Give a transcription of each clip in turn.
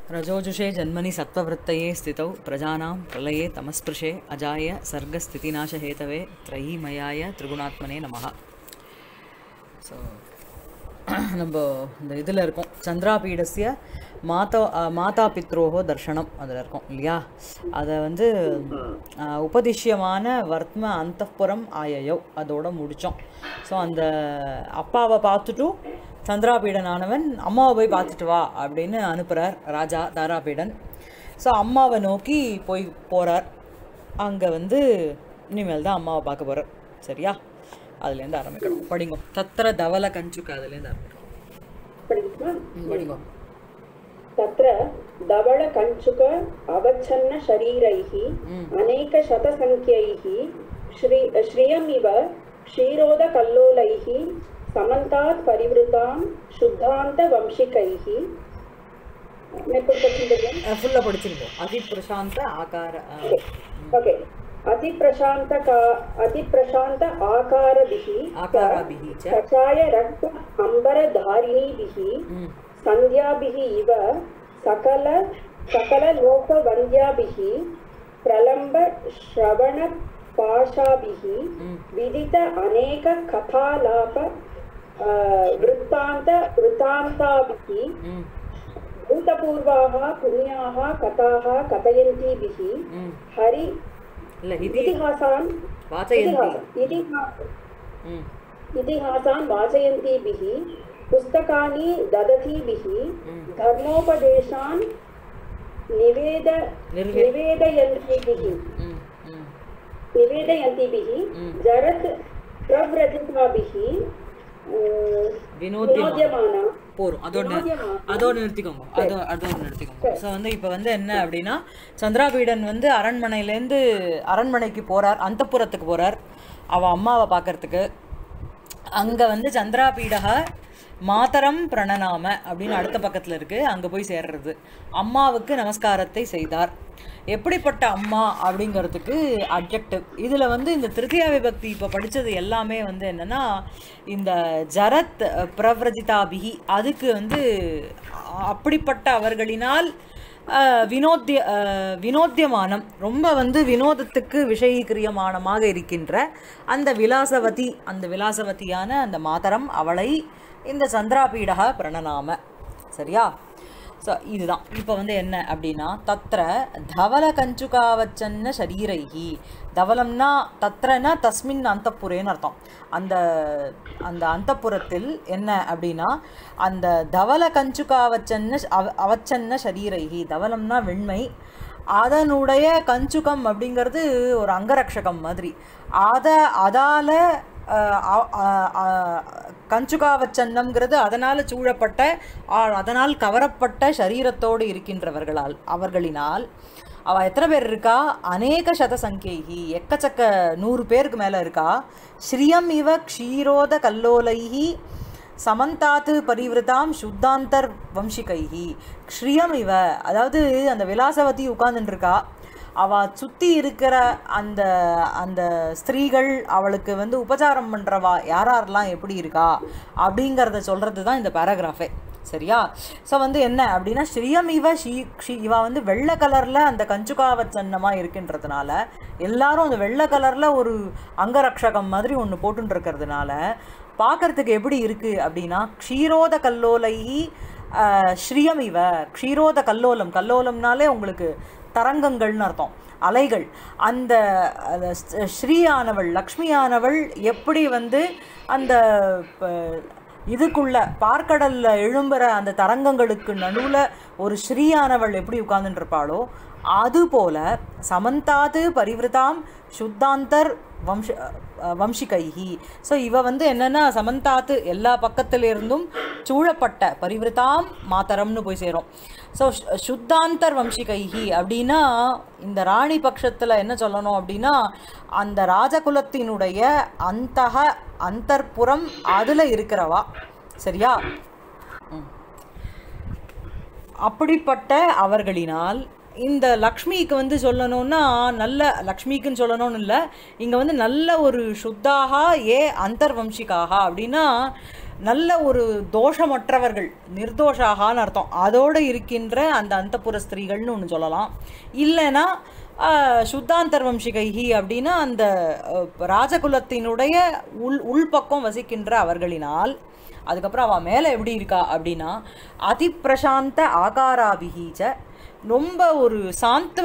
रजोजुषे जन्मनि सत्त्ववृत्तये स्थितौ प्रजानां प्रलये तमस्पृशे अजाय सर्गस्थितिनाशहेतवे त्रयीमयाय त्रिगुणात्मने நமः ஸோ நம்ம இந்த இதில் இருக்கோம் சந்திராபீடஸ்ய மாதா அஹ், மாதா பித்ரோஹோ தர்ஷனம் அதில் இருக்கோம் இல்லையா அதை வந்து அஹ், உபதிஷ்யமான வர்த்ம அந்தப்புறம் ஆயயோ அதோட முடித்தோம் ஸோ அந்த அப்பாவை பார்த்துட்டு சந்திராபீடனானவன் அம்மாவை போய் பார்த்துட்டு வா அப்படின்னு அனுப்புகிறார் ராஜா தாராபீடன் ஸோ அம்மாவை நோக்கி போய் போகிறார் அங்கே வந்து இனிமேல் தான் அம்மாவை பார்க்க போகிறார் சரியா அதுலேருந்து ஆரம்பிக்கணும் படிங்கோ தத்திர தவல கஞ்சுக்கு அதுலேருந்து ஆரம்பிக்கணும் படிக்கட்டுமா? ம், படிங்கோ तत्र धवलकञ्चुक अवच्छन्नशरीरैः अनेकशतसङ्ख्यैः श्री श्रियमिव क्षीरोदकल्लोलैः समन्तात् परिवृतां शुद्धान्तवंशिकैः ஃபுல்லாக படிச்சிருக்கோம் அதி பிரசாந்த ஆகார அஹ், ओके अतिप्रशान्तका अतिप्रशान्त आकारभिः ஆகாராபிஹி ச कषाय रक्त अम्बरधारिणीभिः ம் सन्ध्याभिः इव सकल सकललोकवन्द्याभिः प्रलम्ब श्रवणपाशाभिः विदित अनेककथालाप आ, वृत्तान्त वृत्तान्ताभिः ம் भूतपूर्वाः पुण्याः कथाः कथयन्तीभिः ம் हरि இல்லை இது इतिहासान् வாचयन्ति इतिहास इतिहास ம் इतिहासान् वाचयन्तीभिः पुस्तकानि ददतीभिः ம் धर्मोपदेशान् निवेद निर्वे- निवेदयन्तीभिः ம் ம் निवेदयन्तीभिः Mm. जरत् प्रव्रजिताभिः வினோத்தியமான विनोद्यमाना போரும் அதோட நி- வினோத்யமா- அதோட நிறுத்திக்கோங்க அதோ அதோட நிறுத்திக்கோங்க ஸோ வந்து இப்போ வந்து என்ன அப்படின்னா சந்திராபீடன் வந்து அரண்மனையிலேருந்து அரண்மனைக்கு போறார் அந்தப்புறத்துக்கு போறார் அவ அம்மாவை பார்க்கறதுக்கு அங்கே வந்து சந்திராபீடக மாதரம் பிரணனாம அப்படின்னு அடுத்த பக்கத்தில் இருக்கு அங்கே போய் சேர்றது அம்மாவுக்கு நமஸ்காரத்தை செய்தார் எப்படிப்பட்ட அம்மா அப்படிங்கிறதுக்கு அப்ஜெக்டிவ் இதில் வந்து இந்த திருத்தியா விபக்தி இப்போ படித்தது எல்லாமே வந்து என்னென்னா இந்த ஜரத் பிரவ்ரஜிதாபிகி அதுக்கு வந்து அ- அப்படிப்பட்ட அவர்களினால் அஹ், வினோத்திய அஹ், வினோத்தியமானம் ரொம்ப வந்து வினோதத்துக்கு விஷயீக்கிரியமானமாக இருக்கின்ற அந்த விலாசவதி அந்த விலாசவதியான அந்த மாதரம் அவளை இந்த சந்திராபீடக பிரணனாம சரியா ஸோ இதுதான் இப்போ வந்து என்ன அப்படின்னா தத்ர தவல கஞ்சுகாவச்சன்ன சரீரைகி தவலம்னா தத்ரனா தஸ்மின் அந்தப்புரேன்னு அர்த்தம் அந்த அந்த அந்தப்புறத்தில் என்ன அப்படின்னா அந்த தவல கஞ்சுகாவச்சன்ன அவ- அவச்சன்ன சரீரைகி தவலம்னா வெண்மை அதனுடைய கஞ்சுகம் அப்படிங்கிறது ஒரு அங்கரக்ஷகம் மாதிரி அத அதால அஹ், அ- அ- அ- கஞ்சுகாவச்சன்னம்ங்கிறது அதனால் சூழப்பட்ட ஆ- அதனால் கவரப்பட்ட சரீரத்தோடு இருக்கின்றவர்களால் அவர்களினால் அவ எத்தனை பேர் இருக்கா அநேக சத சங்கேகி எக்கச்சக்க நூறு பேருக்கு மேலே இருக்கா ஸ்ரீயம் இவ க்ஷீரோத கல்லோலைஹி சமந்தாத்து பரிவிருத்தாம் சுத்தாந்தர் வம்சிகைஹி ஸ்ரீயம் இவ அதாவது அந்த விலாசவதி உட்கார்ந்துட்டு இருக்கா அவ சுத்தி இருக்கிற அந்த அந்த ஸ்திரீகள் அவளுக்கு வந்து உபச்சாரம் பண்றவா யார் யாரெல்லாம் எப்படி இருக்கா அப்படிங்கிறத சொல்றது தான் இந்த பேராகிராஃபே சரியா ஸோ வந்து என்ன அப்படின்னா ஸ்ரீயம் இவ ஷீ ஷீ இவ வந்து வெள்ளை கலரில் அந்த கஞ்சுகாவச்சன்னமாக இருக்கின்றதுனால எல்லாரும் அந்த வெள்ளை கலரில் ஒரு அங்கரக்ஷகம் மாதிரி ஒன்று போட்டுன்னு இருக்கிறதுனால பார்க்கறதுக்கு எப்படி இருக்கு அப்படின்னா க்ஷீரோத கல்லோலைஹி ஆஹ், ஸ்ரீயம் இவ க்ஷீரோத கல்லோலம் கல்லோலம்னாலே உங்களுக்கு தரங்கங்கள்னு அர்த்தம் அலைகள் அந்த அந்த ஸ்- ஸ்ரீயானவள் லக்ஷ்மியானவள் எப்படி வந்து அந்த ப- இதுக்குள்ள பார்க்கடல்ல எழும்புற அந்த தரங்கங்களுக்கு நடுவுல ஒரு ஸ்ரீயானவள் எப்படி உட்கார்ந்துட்டு இருப்பாளோ அதுபோல சமந்தாது பரிவிருதாம் சுத்தாந்தர் வம்ச அஹ் வம்சிகைஹி ஸோ இவ வந்து என்னன்னா சமந்தாத்து எல்லா பக்கத்துல இருந்தும் சூழப்பட்ட பரிவிருதாம் மாத்தரம்னு போய் சேரும் ஸோ சுத்தாந்தர் வம்சிகைஹி அப்படின்னா இந்த ராணி பட்சத்துல என்ன சொல்லணும் அப்படின்னா அந்த ராஜகுலத்தினுடைய அந்தக அந்தர்புறம் அதுல இருக்கிறவா சரியா ம். அப்படிப்பட்ட அவர்களினால் இந்த லக்ஷ்மிக்கு வந்து சொல்லணும்னா நல்ல லக்ஷ்மிக்குன்னு சொல்லணும்னு இல்லை இங்கே வந்து நல்ல ஒரு சுத்தாக ஏ அந்தர்வம்சிக்காக அப்படின்னா நல்ல ஒரு தோஷமற்றவர்கள் நிர்தோஷாகான்னு அர்த்தம் அதோடு இருக்கின்ற அந்த அந்தப்புர ஸ்திரீகள்னு ஒன்று சொல்லலாம் இல்லைன்னா ஆஹ், சுத்தாந்தர் வம்சிகைஹி அப்படின்னா அந்த அஹ், ராஜகுலத்தினுடைய உள் உள்பக்கம் வசிக்கின்ற அவர்களினால் அதுக்கப்புறம் அவள் மேலே எப்படி இருக்கா அப்படின்னா அதிப்பிரசாந்த ஆகாராபிகீச்ச ரொம்ப ஒரு சாந்துவ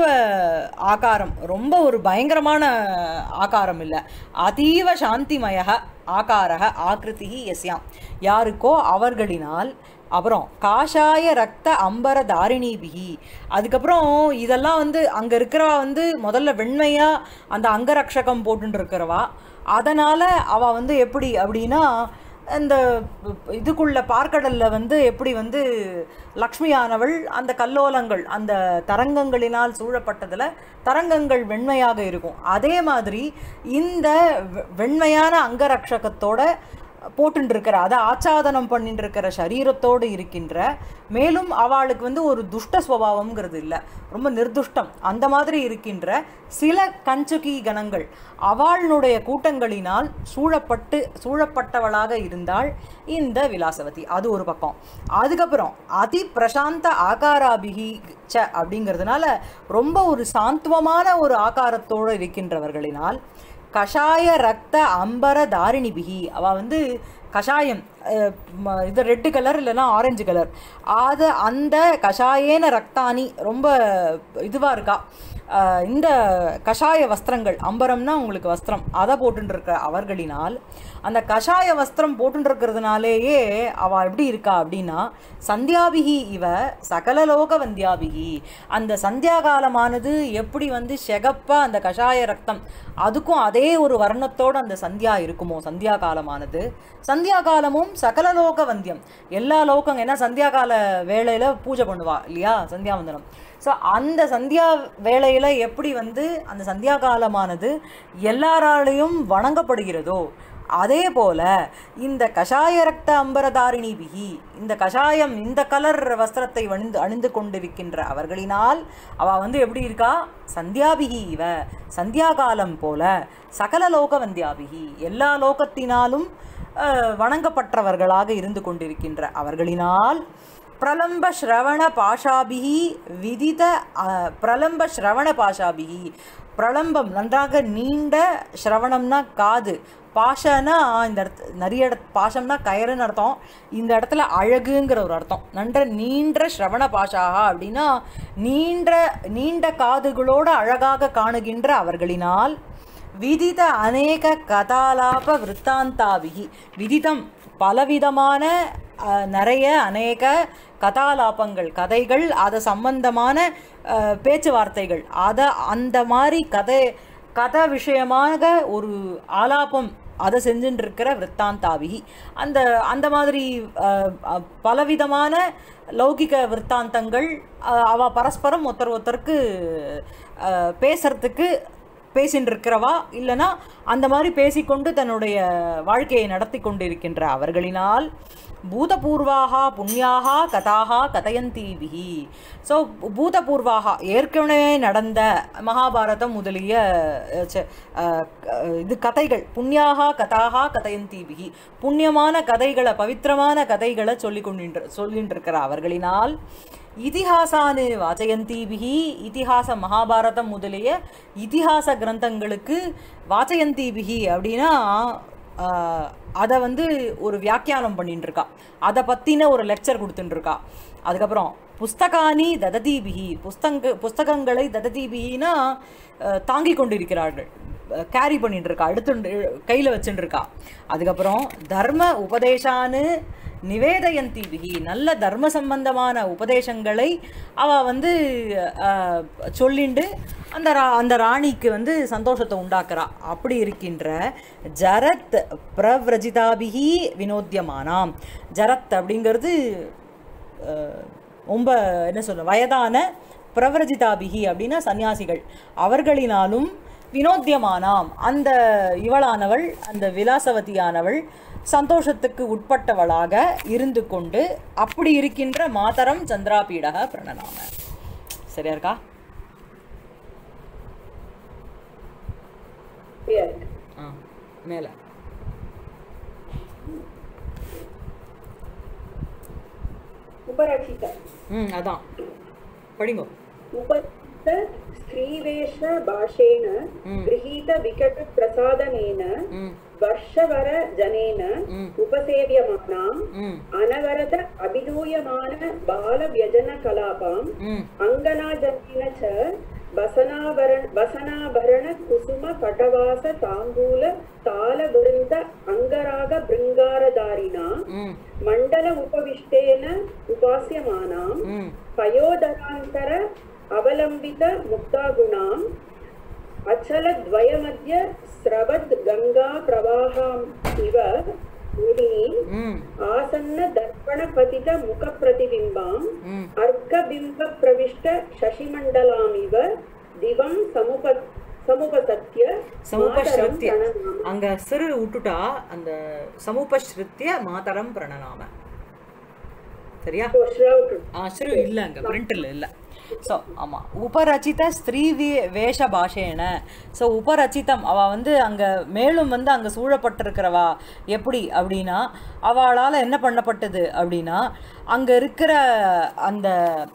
ஆகாரம் ரொம்ப ஒரு பயங்கரமான ஆகாரம் இல்லை அதீவ சாந்திமய ஆகாரக ஆக்கிருதி எஸ்யாம் யாருக்கோ அவர்களினால் அப்புறம் காஷாய ரத்த அம்பர தாரிணிபிகி அதுக்கப்புறம் இதெல்லாம் வந்து அங்கே இருக்கிறவா வந்து முதல்ல வெண்மையாக அந்த அங்கரக்ஷகம் போட்டுட்டு இருக்கிறவா அதனால் அவள் வந்து எப்படி அப்படின்னா இந்த இதுக்குள்ள பார்க்கடல்ல வந்து எப்படி வந்து லக்ஷ்மியானவள் அந்த கல்லோலங்கள் அந்த தரங்கங்களினால் சூழப்பட்டதுல தரங்கங்கள் வெண்மையாக இருக்கும் அதே மாதிரி இந்த வெ- வெண்மையான அங்கரக்ஷகத்தோட போட்டுட்டு இருக்கிற அதை ஆச்சாதனம் பண்ணிட்டு இருக்கிற சரீரத்தோடு இருக்கின்ற மேலும் அவளுக்கு வந்து ஒரு துஷ்ட சுவாவம்ங்கிறது இல்லை ரொம்ப நிர்துஷ்டம் அந்த மாதிரி இருக்கின்ற சில கஞ்சுகி கணங்கள் அவளுடைய கூட்டங்களினால் சூழப்பட்டு சூழப்பட்டவளாக இருந்தாள் இந்த விலாசவதி அது ஒரு பக்கம் அதுக்கப்புறம் அதி பிரசாந்த ஆகாராபிகி ச அப்படிங்கிறதுனால ரொம்ப ஒரு சாந்துவமான ஒரு ஆகாரத்தோடு இருக்கின்றவர்களினால் கஷாய ரத்த அம்பர தாரிணிபிகி அவள் வந்து கஷாயம் அஹ், ம- இது ரெட்டு கலர் இல்லைன்னா ஆரஞ்சு கலர் அது அந்த கஷாயேன ரக்தானி ரொம்ப இதுவாக இருக்கா அஹ், இந்த கஷாய வஸ்திரங்கள் அம்பரம்னா உங்களுக்கு வஸ்திரம் அதை போட்டுருக்க அவர்களினால் அந்த கஷாய வஸ்திரம் போட்டுருக்கிறதுனாலேயே அவள் எப்படி இருக்கா அப்படின்னா சந்தியாபிகி இவ சகலலோக வந்தியாபிகி அந்த சந்தியா காலமானது எப்படி வந்து செகப்பா அந்த கஷாய ரத்தம் அதுக்கும் அதே ஒரு வர்ணத்தோட அந்த சந்தியா இருக்குமோ சந்தியா காலமானது சந்தியா காலமும் சகலலோக வந்தியம் எல்லா லோகம் ஏன்னா சந்தியா கால வேளையில பூஜை பண்ணுவா இல்லையா சந்தியாவந்தனம் ஸோ அந்த சந்தியா வேளையில எப்படி வந்து அந்த சந்தியா காலமானது எல்லாராலையும் வணங்கப்படுகிறதோ அதே போல இந்த கஷாய ரக்த அம்பரதாரிணி பிகி இந்த கஷாயம் இந்த கலர் வஸ்திரத்தை அணிந்து அணிந்து கொண்டிருக்கின்ற அவர்களினால் அவ வந்து எப்படி இருக்கா சந்தியாபிகி இவ சந்தியா காலம் போல சகல லோக வந்தியாபிகி எல்லா லோகத்தினாலும் அஹ், வணங்கப்பட்டவர்களாக இருந்து கொண்டிருக்கின்ற அவர்களினால் பிரலம்ப ஸ்ரவண பாஷாபிகி விதித அஹ், பிரலம்ப ஸ்ரவண பாஷாபிகி பிரலம்பம் நன்றாக நீண்ட ஸ்ரவணம்னா காது பாஷனா இந்த இடத்து நிறைய இடத்து பாஷம்னா கயறுன்னு அர்த்தம் இந்த இடத்துல அழகுங்கிற ஒரு அர்த்தம் நன்ற நீண்ட ஸ்ரவண பாஷாகா அப்படின்னா நீண்ட நீண்ட காதுகளோடு அழகாக காணுகின்ற அவர்களினால் விதித அநேக கதாலாப விற்த்தாந்தாபிகி விதிதம் பலவிதமான அஹ், நிறைய அநேக கதாலாபங்கள் கதைகள் அது சம்பந்தமான அஹ், பேச்சுவார்த்தைகள் அதை அந்த மாதிரி கதை கதை விஷயமாக ஒரு ஆலாபம் அதை செஞ்சுட்டு இருக்கிற விற்த்தாந்தாபிகி அந்த அந்த மாதிரி அஹ், அஹ், பலவிதமான லௌகிக விற்த்தாந்தங்கள் அஹ், அவ பரஸ்பரம் ஒருத்தர் ஒருத்தருக்கு அஹ், பேசுறதுக்கு பேசின்னு இருக்கிறவா இல்லைன்னா அந்த மாதிரி பேசிக்கொண்டு தன்னுடைய வாழ்க்கையை நடத்தி கொண்டிருக்கின்ற அவர்களினால் பூதபூர்வாக புண்ணியாக கதாகா கதயந்தீபிகி ஸோ பூதபூர்வாக ஏற்கனவே நடந்த மகாபாரதம் முதலிய அஹ், ச- அஹ், க- இது கதைகள் புண்ணியாக கதாகா கதயந்தீபிகி புண்ணியமான கதைகளை பவித்திரமான கதைகளை சொல்லி கொண்டின்ற சொல்லிட்டு இருக்கிற அவர்களினால் இதிஹாசானு வாச்சயந்தீபிகி இதிஹாச மகாபாரதம் முதலிய இதிஹாச கிரந்தங்களுக்கு வாச்சயந்தீபிகி அப்படின்னா அதை வந்து ஒரு வியாக்கியானம் பண்ணிட்டு இருக்கா அதை பற்றின ஒரு லெக்சர் கொடுத்துட்டு இருக்கா அதுக்கப்புறம் புஸ்தகானி தததீபிகி புஸ்தங்க புஸ்தகங்களை தததீபிகினா தாங்கி கொண்டிருக்கிறார்கள் கேரி பண்ணிட்டு இருக்கா எடுத்து கையில் வச்சுட்டு இருக்கா அதுக்கப்புறம் தர்ம உபதேசான்னு நிவேதயந்தி பிகி நல்ல தர்ம சம்பந்தமான உபதேசங்களை அவ வந்து அஹ், சொல்லிண்டு அந்த ரா அந்த ராணிக்கு வந்து சந்தோஷத்தை உண்டாக்குறா அப்படி இருக்கின்ற ஜரத் பிரவ்ரஜிதாபிகி வினோத்தியமானாம் ஜரத் அப்படிங்கிறது அஹ், ரொம்ப என்ன சொல்ல வயதான பிரவரஜிதாபிகி அப்படின்னா சன்னியாசிகள் அவர்களினாலும் வினோத்தியமானாம் அந்த இவளானவள் அந்த விலாசவதியானவள் சந்தோஷத்துக்கு உட்பட்டவளாக இருந்து கொண்டு அப்படி இருக்கின்ற மாதரம் சந்திராபீடக பிரணனாம சரியா இருக்கா Clear. ஆ மேலே उपरचित ம் அதான் படிங்க उपस्थित स्त्रीवेश भाषेण गृहीत विकट प्रसादनेन ம் वर्षवर जनेन उपसेव्यमानां ம் अनवरत अभिधूयमान बालव्यजनकलापाम् ம் अङ्गनाजनेन च वसनाभरण वसनाभरण कुसुम पटवास ताम्बूल तालवृन्द अङ्गराग भृङ्गारधारिणा ம் मण्डल उपविष्टेन उपास्यमानां ம் पयोदरान्तर अवलम्बित मुक्तागुणाम् अचलद्वयमध्य स्रवद् गङ्गा प्रवाहाम् इव मुनीम् ம் आसन्न दर्पणपतित मुखप्रतिबिम्बाम् ம் अर्कबिम्बप्रविष्ट शशिमण्डलामिव दिवं समुप समुपसत्य சமுபஸ்ருத்திய मातरं प्रणनाम அங்க சிறு விட்டுட்டா அந்த சமுபஸ்ருத்திய மாதரம் பிரணநாம சரியா So, shroud. ஆ சிறு இல்லை அங்கே பிரிண்டில் இல்லை ஸோ ஆமாம் உபரச்சித ஸ்திரீ வே வேஷ பாஷேன ஸோ உபரச்சிதம் அவள் வந்து அங்கே மேலும் வந்து அங்கே சூழப்பட்டிருக்கிறவா எப்படி அப்படின்னா அவளால் என்ன பண்ணப்பட்டது அப்படின்னா அங்கே இருக்கிற அந்த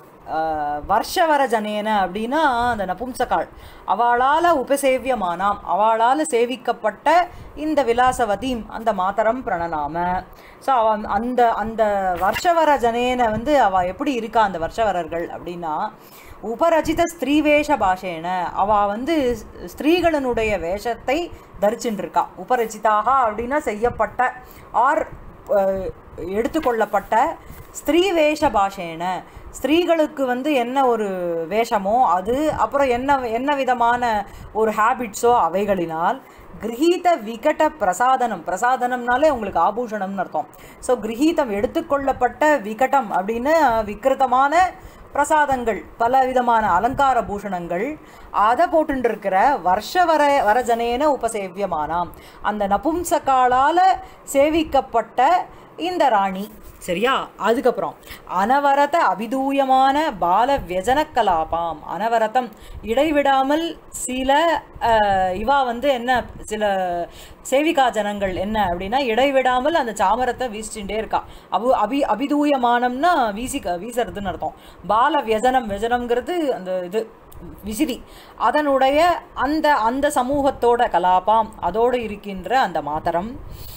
ஆஹ், வருஷவர ஜனேன அப்படின்னா அந்த நபும்சகாள் அவளால் உபசேவியமானாம் அவளால் சேவிக்கப்பட்ட இந்த விலாசவதீம் அந்த மாதரம் பிரணநாம ஸோ அவ அந்த அந்த வருஷவர ஜனேன வந்து அவ எப்படி இருக்கா அந்த வருஷவரர்கள் அப்படின்னா உபரச்சித ஸ்திரீவேஷ பாஷேன அவ வந்து ஸ்திரீகளினுடைய வேஷத்தை தரிச்சுட்டு இருக்கா உபரச்சிதாக அப்படின்னா செய்யப்பட்ட ஆர் அஹ், எடுத்துக்கொள்ளப்பட்ட ஸ்திரீ வேஷ பாஷேன ஸ்திரீகளுக்கு வந்து என்ன ஒரு வேஷமோ அது அப்புறம் என்ன என்ன விதமான ஒரு ஹேபிட்ஸோ அவைகளினால் கிரகீத விகட பிரசாதனம் பிரசாதனம்னாலே உங்களுக்கு ஆபூஷணம்னு அர்த்தம் ஸோ கிரகீதம் எடுத்துக்கொள்ளப்பட்ட விகடம் அப்படின்னு விக்கிருத்தமான பிரசாதங்கள் பல விதமான அலங்கார பூஷணங்கள் அதை போட்டுட்டு இருக்கிற வருஷ வர வரஜனேன உபசேவியமானாம் அந்த நபும்சகாலால் சேவிக்கப்பட்ட இந்த ராணி சரியா அதுக்கப்புறம் அனவரத அபிதூயமான பால வியஜன கலாபாம் அனவரதம் இடைவிடாமல் சில அஹ், இவா வந்து என்ன சில சேவிகா ஜனங்கள் என்ன அப்படின்னா இடைவிடாமல் அந்த சாமரத்தை வீசிச்சுட்டே இருக்கா அபு அபி அபிதூயமானம்னா வீசி வீசுறதுன்னு அர்த்தம் பால வியஜனம் வியஜனம்ங்கிறது அந்த இது விசிறி அதனுடைய அந்த அந்த சமூகத்தோட கலாபாம் அதோடு இருக்கின்ற அந்த மாதரம்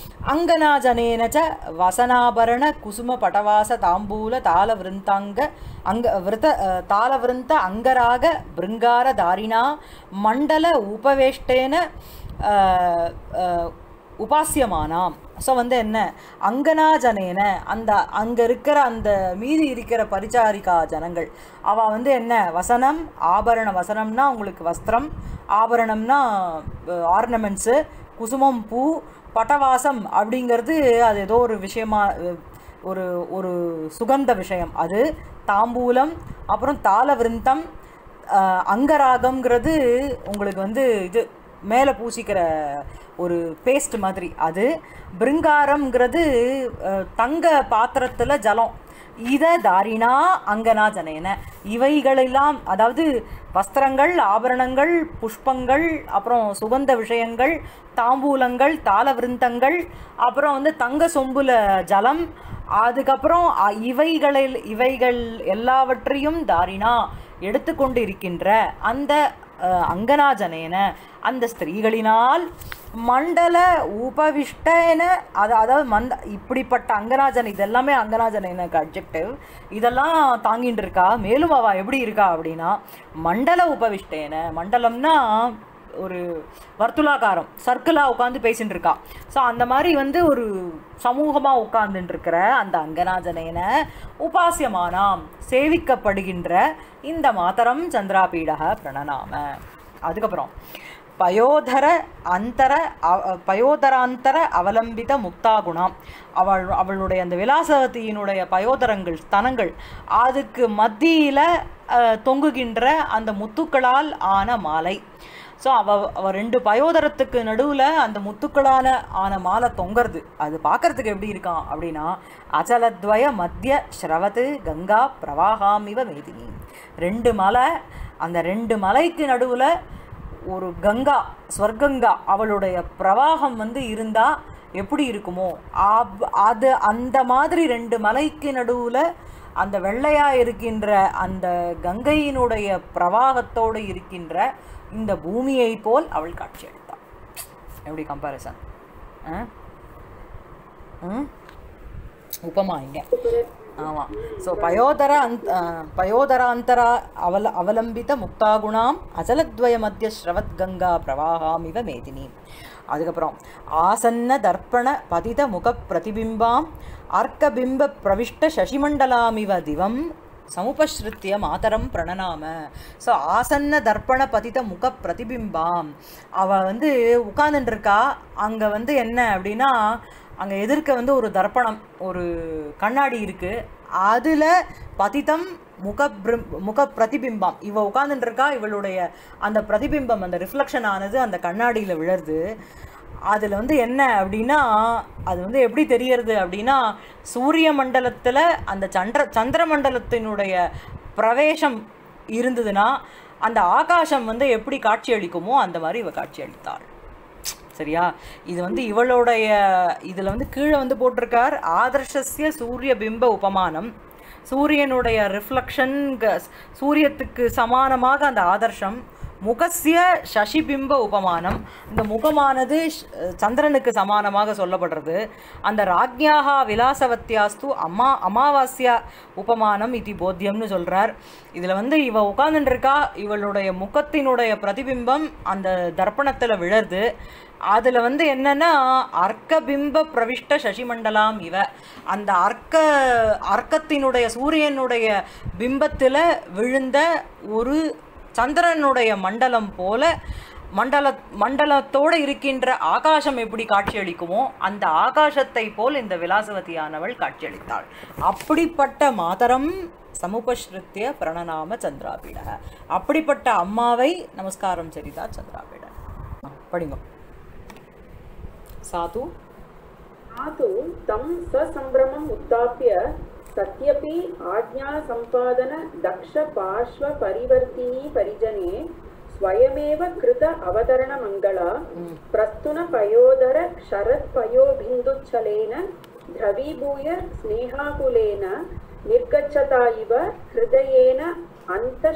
அங்கனாஜனேன ச வசனாபரண குசும படவாச தாம்பூல தாள விருந்தாங்க அங்க விருத்த அஹ், தாள விருந்த அங்கராக பிருங்கார தாரிணா மண்டல உபவேஷ்டேன அஹ், அஹ், உபாசியமானாம் ஸோ வந்து என்ன அங்கனாஜனேன அந்த அங்கே இருக்கிற அந்த மீதி இருக்கிற பரிச்சாரிகா ஜனங்கள் அவள் வந்து என்ன வசனம் ஆபரண வசனம்னா உங்களுக்கு வஸ்திரம் ஆபரணம்னா ஆர்னமெண்ட்ஸு குசுமம் பூ பட்டவாசம் அப்படிங்கிறது அது ஏதோ ஒரு விஷயமா அஹ், ஒரு ஒரு சுகந்த விஷயம் அது தாம்பூலம் அப்புறம் தாள விருந்தம் அஹ், அங்கராகம்ங்கிறது உங்களுக்கு வந்து இது மேலே பூசிக்கிற ஒரு பேஸ்ட் மாதிரி அது பிருங்காரம்ங்கிறது அஹ், தங்க பாத்திரத்தில் ஜலம் இத தாரிணா அங்கனா ஜனேன இவைகளெல்லாம் அதாவது வஸ்திரங்கள் ஆபரணங்கள் புஷ்பங்கள் அப்புறம் சுகந்த விஷயங்கள் தாம்பூலங்கள் தாள விருந்தங்கள் அப்புறம் வந்து தங்க சொம்புல ஜலம் அதுக்கப்புறம் அ- இவைகளில் இவைகள் எல்லாவற்றையும் தாரிணா எடுத்துக்கொண்டு இருக்கின்ற அந்த அஹ், அங்கனாஜனேன அந்த ஸ்திரீகளினால் மண்டல உபவிஷ்டன அது அதாவது மந்த இப்படிப்பட்ட அங்கராஜன் இதெல்லாமே அங்கராஜன் எனக்கு அப்ஜெக்டிவ் இதெல்லாம் தாங்கிட்டு இருக்கா மேலும் அவள் எப்படி இருக்கா அப்படின்னா மண்டல உபவிஷ்டேன மண்டலம்னா ஒரு வர்த்துலாகாரம் சர்க்கிளாக உட்காந்து பேசிட்டு இருக்கா ஸோ அந்த மாதிரி வந்து ஒரு சமூகமாக உட்கார்ந்துட்டு இருக்கிற அந்த அங்கராஜனேன உபாசியமானாம் சேவிக்கப்படுகின்ற இந்த மாதரம் சந்திராபீடக பிரணநாம அதுக்கப்புறம் பயோதர அந்தர அ- பயோதராந்தர அவலம்பித முக்தாகுணாம் அவள் அவளுடைய அந்த விலாசவதியினுடைய பயோதரங்கள் ஸ்தனங்கள் அதுக்கு மத்தியில் தொங்குகின்ற அந்த முத்துக்களால் ஆன மாலை ஸோ அவ அவ ரெண்டு பயோதரத்துக்கு நடுவில் அந்த முத்துக்களான ஆன மாலை தொங்குறது அது பார்க்கறதுக்கு எப்படி இருக்கான் அப்படின்னா அச்சலத்வய மத்திய ஸ்ரவத்து கங்கா பிரவாகாமிவ மேதினி ரெண்டு மலை அந்த ரெண்டு மலைக்கு நடுவில் ஒரு கங்கா ஸ்வர்கங்கா அவளுடைய பிரவாகம் வந்து இருந்தால் எப்படி இருக்குமோ அப்- அது அந்த மாதிரி ரெண்டு மலைக்கு நடுவில் அந்த வெள்ளையா இருக்கின்ற அந்த கங்கையினுடைய பிரவாகத்தோடு இருக்கின்ற இந்த பூமியை போல் அவள் காட்சி அளித்தாள் எப்படி கம்பாரிசன் உபமா இங்க ஆமாம் ஸோ பயோதர அந்த் பயோதராந்தர அவல அவலம்பித முக்தாகுணாம் அஜலத்வய மத்திய ஸ்ரவத் கங்கா பிரவாகாம் இவ மேதினி அதுக்கப்புறம் ஆசன்ன தர்ப்பண பதித முக பிரதிபிம்பாம் அர்க்கபிம்ப பிரவிஷ்ட சசிமண்டலாமிவ திவம் சமுபஸ்ருத்திய மாதரம் பிரணனாம ஸோ ஆசன்ன தர்ப்பண பதித முக பிரதிபிம்பாம் அவ வந்து உட்கார்ந்துட்டுருக்கா அங்கே வந்து என்ன அப்படின்னா அங்கே எதிர்க்க வந்து ஒரு தர்ப்பணம் ஒரு கண்ணாடி இருக்குது அதில் பதிதம் முக முக பிரதிபிம்பம் இவ உட்கார்ந்துட்டு இருக்கா இவளுடைய அந்த பிரதிபிம்பம் அந்த ரிஃப்ளெக்ஷன் ஆனது அந்த கண்ணாடியில் விழருது அதில் வந்து என்ன அப்படின்னா அது வந்து எப்படி தெரியறது அப்படின்னா சூரிய மண்டலத்தில் அந்த சந்திர சந்திர மண்டலத்தினுடைய பிரவேசம் இருந்ததுன்னா அந்த ஆகாசம் வந்து எப்படி காட்சி அளிக்குமோ அந்த மாதிரி இவ காட்சி அளித்தாள் சரியா இது வந்து இவளுடைய இதில் வந்து கீழே வந்து போட்டிருக்கார் ஆதர்ஷஸ்ய சூரிய பிம்ப உபமானம் சூரியனுடைய ரிஃப்ளக்ஷன் சூரியத்துக்கு சமானமாக அந்த ஆதர்ஷம் முகசிய சசிபிம்ப உபமானம் இந்த முகமானது சந்திரனுக்கு சமானமாக சொல்லப்படுறது அந்த ராஜ்யாக விலாசவத்தியாஸ்து அம்மா அமாவாஸ்யா உபமானம் இது போத்தியம்னு சொல்கிறார் இதில் வந்து இவ உட்காந்துருக்கா இவளுடைய முகத்தினுடைய பிரதிபிம்பம் அந்த தர்ப்பணத்தில் விழருது அதில் வந்து என்னன்னா அர்க்கபிம்ப பிரவிஷ்ட சசிமண்டலாம் இவ அந்த அர்க்க அர்க்கத்தினுடைய சூரியனுடைய பிம்பத்தில் விழுந்த ஒரு சந்திரனுடைய மண்டலம் போல மண்டல மண்டலத்தோடு இருக்கின்ற ஆகாசம் எப்படி காட்சியளிக்குமோ அந்த ஆகாசத்தை போல் இந்த விலாசவதியானவள் காட்சியளித்தாள் அப்படிப்பட்ட மாதரம் சமுபஸ்ருத்திய பிரணநாம சந்திராபீட அப்படிப்பட்ட அம்மாவை நமஸ்காரம் சரிதா சந்திராபீட படிங்க சாது तु तं ससम्भ्रमम् उत्थाप्य सत्यपि आज्ञासम्पादनदक्षपार्श्वपरिवर्तिनी परिजने स्वयमेव कृत अवतरणमङ्गला प्रस्तुनपयोदर शरत्पयोबिन्दुच्छलेन द्रवीभूय स्नेहाकुलेन निर्गच्छता इव हृदयेन अन्तः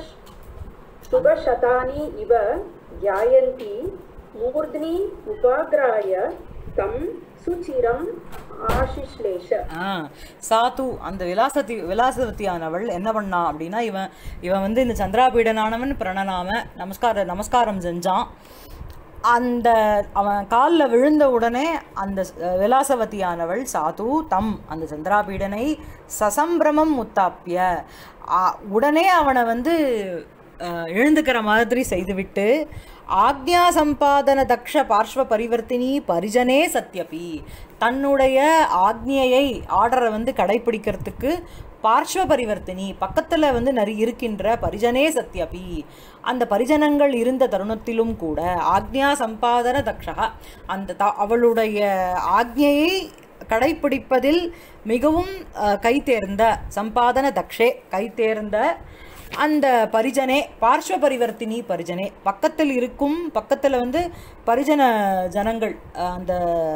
शुभशतानि इव ध्यायन्ती मूर्ध्नि उपाग्राय तं சுச்சிரம் ஆஷிஷ்லேஷ ஆ சாத்து அந்த விலாசத்தி விலாசவத்தியானவள் என்ன பண்ணா அப்படின்னா இவன் இவன் வந்து இந்த சந்திராபீடனானவன் பிரணனாம நமஸ்கார நமஸ்காரம் செஞ்சான் அந்த அவன் காலில் விழுந்த உடனே அந்த விலாசவதியானவள் சாது தம் அந்த சந்திராபீடனை சசம்பிரமம் முத்தாப்பிய உடனே அவனை வந்து எழுந்துக்கிற மாதிரி செய்துவிட்டு ஆக்ஞா சம்பாதன தக்ஷ பார்ஷ்வ பரிவர்த்தினி பரிஜனே சத்யபி தன்னுடைய ஆக்ஞையை ஆர்டரை வந்து கடைப்பிடிக்கிறதுக்கு பார்ஷ்வ பரிவர்த்தினி பக்கத்தில் வந்து நரி இருக்கின்ற பரிஜனே சத்யபி அந்த பரிஜனங்கள் இருந்த தருணத்திலும் கூட ஆக்ஞா சம்பாதன தக்ஷா அந்த த அவளுடைய ஆக்ஞையை கடைப்பிடிப்பதில் மிகவும் கை தேர்ந்த சம்பாதன தக்ஷே கை தேர்ந்த அந்த பரிஜனே பார்ஷ்வ பரிவர்த்தினி பரிஜனே பக்கத்தில் இருக்கும் பக்கத்தில் வந்து பரிஜன ஜனங்கள் அந்த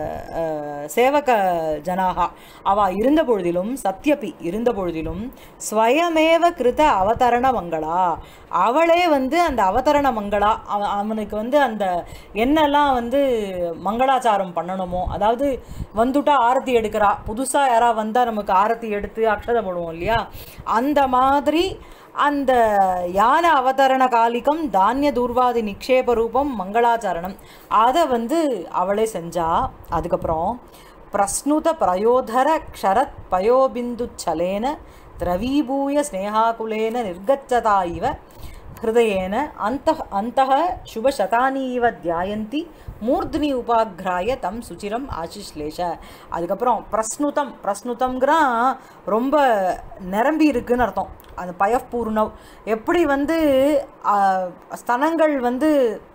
சேவக ஜனாகா அவ இருந்த பொழுதிலும் சத்யபி இருந்த பொழுதிலும் ஸ்வயமேவ கிருத அவதரண மங்களா அவளே வந்து அந்த அவதரண மங்களா அவ அவனுக்கு வந்து அந்த என்னெல்லாம் வந்து மங்களாச்சாரம் பண்ணணுமோ அதாவது வந்துட்டா ஆரத்தி எடுக்கிறா புதுசாக யாராவது வந்தால் நமக்கு ஆரத்தி எடுத்து அக்ஷதை போடுவோம் இல்லையா அந்த மாதிரி அந்த யான அவதரண காலிகம் தானிய தூர்வாதி நிக்ஷேப ரூபம் மங்களாச்சரணம் அதை வந்து அவளே செஞ்சா அதுக்கப்புறம் பிரஸ்னுத பிரயோதர க்ஷரத் பயோபிந்து சலேன திரவீபூய ஸ்னேகாகுலேன நிர்கச்சதா இவ ஹிருதயேன அந்த அந்த சுபசதானி இவ தியாயந்தி மூர்த்தினி உபாக்ராய தம் சுச்சிரம் ஆசிஷ்லேஷ அதுக்கப்புறம் பிரஸ்னுதம் பிரஸ்னுதம்ங்கிறா ரொம்ப நிரம்பி இருக்குன்னு அர்த்தம் அந்த பயப்பூர்ணவ் எப்படி வந்து ஸ்தனங்கள் வந்து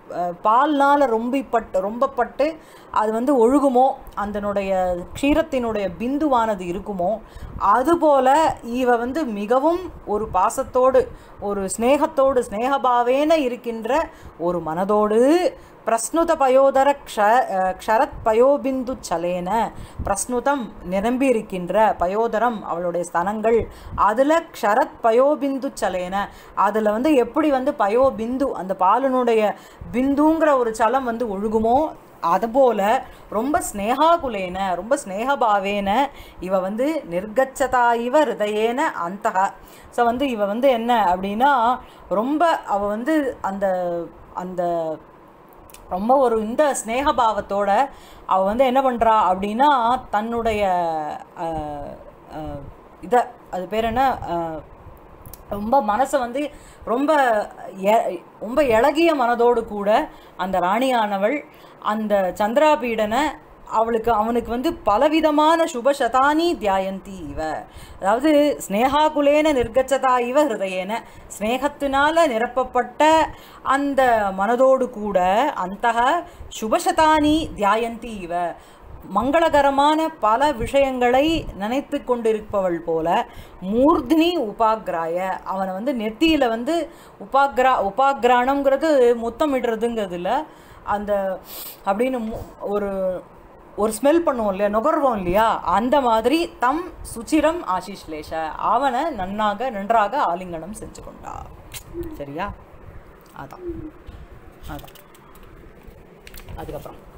அஹ், பால்னால ரொம்பிப்பட்டு ரொம்பப்பட்டு அது வந்து ஒழுகுமோ அதனுடைய க்ஷீரத்தினுடைய பிந்துவானது இருக்குமோ அதுபோல இவ வந்து மிகவும் ஒரு பாசத்தோடு ஒரு ஸ்நேகத்தோடு ஸ்நேகபாவேன இருக்கின்ற ஒரு மனதோடு பிரஸ்னுத பயோதர க்ஷ அஹ், க்ஷரத் பயோபிந்து சலேன பிரஸ்னுதம் நிரம்பி இருக்கின்ற பயோதரம் அவளுடைய ஸ்தனங்கள் அதில் க்ஷரத் பயோபிந்து சலேன அதில் வந்து எப்படி வந்து பயோபிந்து அந்த பாலனுடைய பிந்துங்கிற ஒரு சலம் வந்து ஒழுகுமோ அதுபோல ரொம்ப ஸ்னேகாகுலேன ரொம்ப ஸ்னேகபாவேன இவ வந்து நிர்கச்சதா இவ ஹிருதயேன அந்தக ஸோ வந்து இவ வந்து என்ன அப்படின்னா ரொம்ப அவ வந்து அந்த அந்த ரொம்ப ஒரு இந்த ஸ்னேகபாவத்தோட அவ வந்து என்ன பண்றா அப்படின்னா தன்னுடைய அஹ், அஹ், இத அது பேர் என்ன அஹ், ரொம்ப மனசை வந்து ரொம்ப எ- ரொம்ப இளகிய மனதோடு கூட அந்த ராணியானவள் அந்த சந்திராபீடனை அவளுக்கு அவனுக்கு வந்து பலவிதமான சுபசதானி தியாயந்தி இவ அதாவது ஸ்னேகாகுலேன நிர்கச்சதா இவ ஹிருதயேன ஸ்னேகத்தினால நிரப்பப்பட்ட அந்த மனதோடு கூட அந்த சுபசதானி தியாயந்தி இவ மங்களகரமான பல விஷயங்களை நினைத்து கொண்டிருப்பவள் போல மூர்த்தினி உபாக்ராய அவனை வந்து நெத்தியில் வந்து உபாக்ரா உபாக்ரானம்ங்கிறது முத்தமிடுறதுங்கிறது இல்லை அந்த அப்படின்னு மு- ஒரு ஒரு ஸ்மெல் பண்ணுவோம் இல்லையா நுகர்வோம் இல்லையா அந்த மாதிரி தம் சுச்சிரம் ஆசிஷ்லேஷ அவனை நன்னாக நன்றாக ஆலிங்கனம் செஞ்சு கொண்டா சரியா அதான் அதான் அதுக்கப்புறம்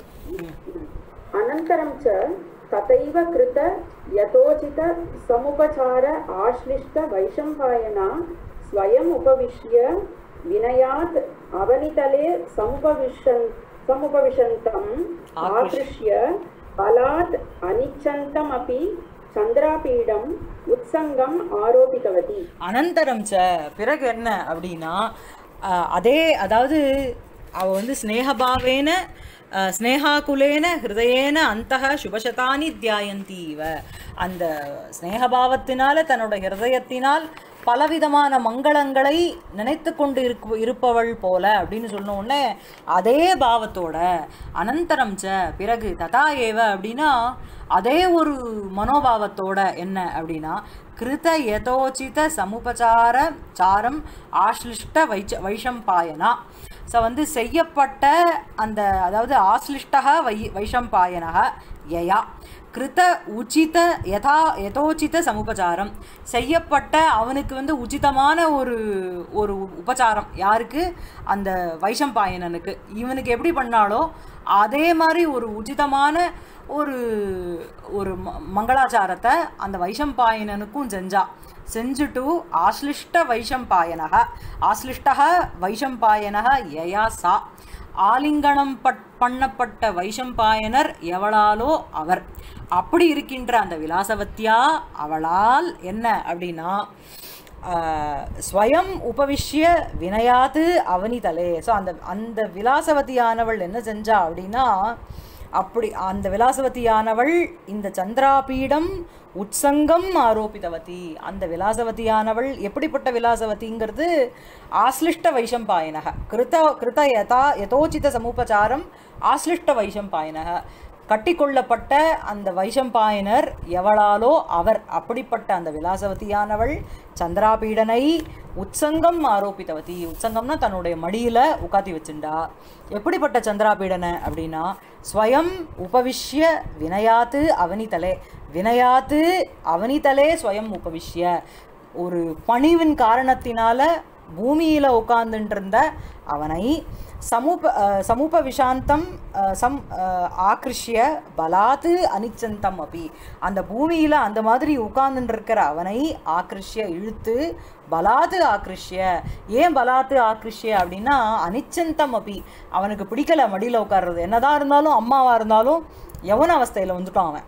अनन्तरं च तथैव कृत यथोचित समुपचार आश्लिष्ट वैशम्पायना स्वयम् उपविश्य विनयात् अवनितले समुपविशन् समुपविशन्तम् आकृष्य बलात् अनिच्छन्तमपि चन्द्रापीडम् उत्सङ्गम् आरोपितवती அனந்தரம் ச பிறகு என்ன அப்படின்னா அஹ், அதே அதாவது அவ வந்து ஸ்னேகபாவேன அஹ், ஸ்னேகாகுலேன ஹிருதயேன அந்தக சுபசதானி தியாயந்தி இவ அந்த ஸ்னேகபாவத்தினால தன்னோட ஹிருதயத்தினால் பலவிதமான மங்களங்களை நினைத்து கொண்டு இருக்கு இருப்பவள் போல அப்படின்னு சொன்ன உடனே அதே பாவத்தோட அனந்தரம் ச பிறகு ததா ஏவ அப்படின்னா அதே ஒரு மனோபாவத்தோட என்ன அப்படின்னா கிருத யதோச்சித சமுபசார சாரம் ஆஷ்லிஷ்ட வைச்ச வைஷம்பாயனா ஸோ வந்து செய்யப்பட்ட அந்த அதாவது ஆஸ்லிஷ்டக வை வைஷம்பாயனக யயா கிருத உச்சித யதா யதோச்சித சமுபசாரம் செய்யப்பட்ட அவனுக்கு வந்து உச்சிதமான ஒரு ஒரு உபச்சாரம் யாருக்கு அந்த வைஷம்பாயனனுக்கு இவனுக்கு எப்படி பண்ணாலோ அதே மாதிரி ஒரு உச்சிதமான ஒரு ஒரு ம- மங்களாச்சாரத்தை அந்த வைஷம்பாயனனுக்கும் செஞ்சா செஞ்சுட்டு ஆஸ்லிஷ்ட வைஷம்பாயனக ஆஸ்லிஷ்டக வைஷம்பாயனக யயா சா ஆலிங்கனம் பட் பண்ணப்பட்ட வைஷம்பாயனர் எவளாலோ அவர் அப்படி இருக்கின்ற அந்த விலாசவத்தியா அவளால் என்ன அப்படின்னா ஆஹ், ஸ்வயம் உபவிஷ்ய வினயாது அவனிதலே ஸோ அந்த அந்த விலாசவதியானவள் என்ன செஞ்சா அப்படின்னா அப்படி அந்த விலாசவதியானவள் இந்த சந்திராபீடம் உற்சங்கம் ஆரோபிதவதி அந்த விலாசவதியானவள் எப்படிப்பட்ட விலாசவதிங்கிறது ஆஸ்லிஷ்ட வைஷம்பாயனக கிருத கிருத யதா யதோச்சித சமுபச்சாரம் ஆஸ்லிஷ்ட வைஷம்பாயனக கட்டிக்கொள்ளப்பட்ட அந்த வைஷம்பாயனர் எவளாலோ அவர் அப்படிப்பட்ட அந்த விலாசவதியானவள் சந்திராபீடனை உற்சங்கம் ஆரோபித்தவதி உற்சங்கம்னா தன்னுடைய மடியில உட்காத்தி வச்சுண்டா எப்படிப்பட்ட சந்திராபீடனை அப்படின்னா ஸ்வயம் உபவிஷ்ய வினயாத்து அவனிதலே வினயாத்து அவனிதலே ஸ்வயம் உபவிஷ்ய ஒரு பணிவின் காரணத்தினால பூமியில உட்கார்ந்துட்டு இருந்த அவனை சமூப அஹ், சமூப விஷாந்தம் அஹ், சம் அஹ், ஆக்ருஷ்ய பலாத்து அனிச்சந்தம் அப்படி அந்த பூமியில அந்த மாதிரி உட்கார்ந்துட்டு இருக்கிற அவனை ஆக்ருஷ்ய இழுத்து பலாத்து ஆக்ருஷ்ய ஏன் பலாத்து ஆக்ருஷ்ய அப்படின்னா அனிச்சந்தம் அப்படி அவனுக்கு பிடிக்கல மடியில உட்கார்றது என்னதான் இருந்தாலும் அம்மாவா இருந்தாலும் யவன அவஸ்தையில வந்துட்டான் அவன்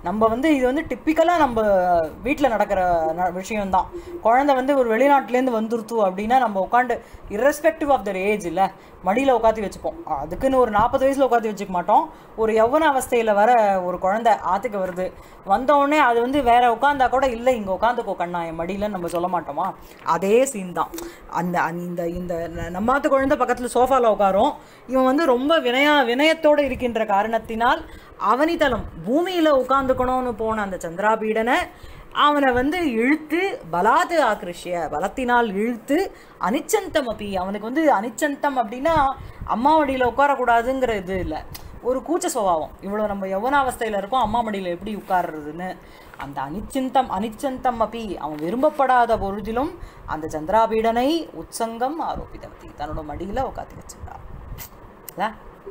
நம்ம வந்து இது வந்து டிப்பிக்கலாக நம்ம வீட்டில் நடக்கிற ந- விஷயம்தான் குழந்தை வந்து ஒரு வெளிநாட்டிலேருந்து வந்துருத்து அப்படின்னா நம்ம உட்காந்து irrespective ஆஃப் தர் ஏஜ் இல்லை மடியில் உட்காந்து வச்சுப்போம் அதுக்குன்னு ஒரு நாற்பது வயசில் உட்காந்து வச்சுக்க மாட்டோம் ஒரு யௌவன அவஸ்தையில் வர ஒரு குழந்தை ஆற்றுக்கு வருது வந்த உடனே அது வந்து வேற உட்காந்தா கூட இல்லை இங்கே உட்காந்துக்கோ கண்ணா என் மடியிலன்னு நம்ம சொல்ல மாட்டோமா அதே சீன் தான் அந்த அந்த- இந்த இந்த ந- நம்மாத்து குழந்தை பக்கத்தில் சோஃபாவில் உட்காரும் இவன் வந்து ரொம்ப வினயா வினயத்தோடு இருக்கின்ற காரணத்தினால் அவனிதலம் பூமியில் உட்காந்துக்கணும்னு போன அந்த சந்திராபீடனை அவனை வந்து இழுத்து பலாது ஆக்ரிஷ்ய பலத்தினால் இழுத்து அனிச்சந்தம் அப்பி அவனுக்கு வந்து அனிச்சந்தம் அப்படின்னா அம்மா மடியில் உட்காரக்கூடாதுங்கிற இது இல்லை ஒரு கூச்ச சுபாவம் இவ்வளோ நம்ம யௌவனாவஸ்தையில் இருக்கோம் அம்மா மடியில் எப்படி உட்கார்றதுன்னு அந்த அனிச்சிந்தம் அனிச்சந்தம் அப்பி அவன் விரும்பப்படாத பொழுதிலும் அந்த சந்திராபீடனை உற்சங்கம் ஆரோபிதவதி தன்னோட மடியில் உட்காந்து வச்சுட்டான் இல்ல?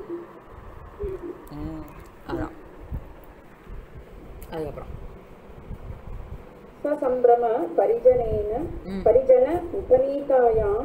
ம் அதான் அதுக்கப்புறம் ससम्भ्रम परिजनेन परिजन उपनीतायाम्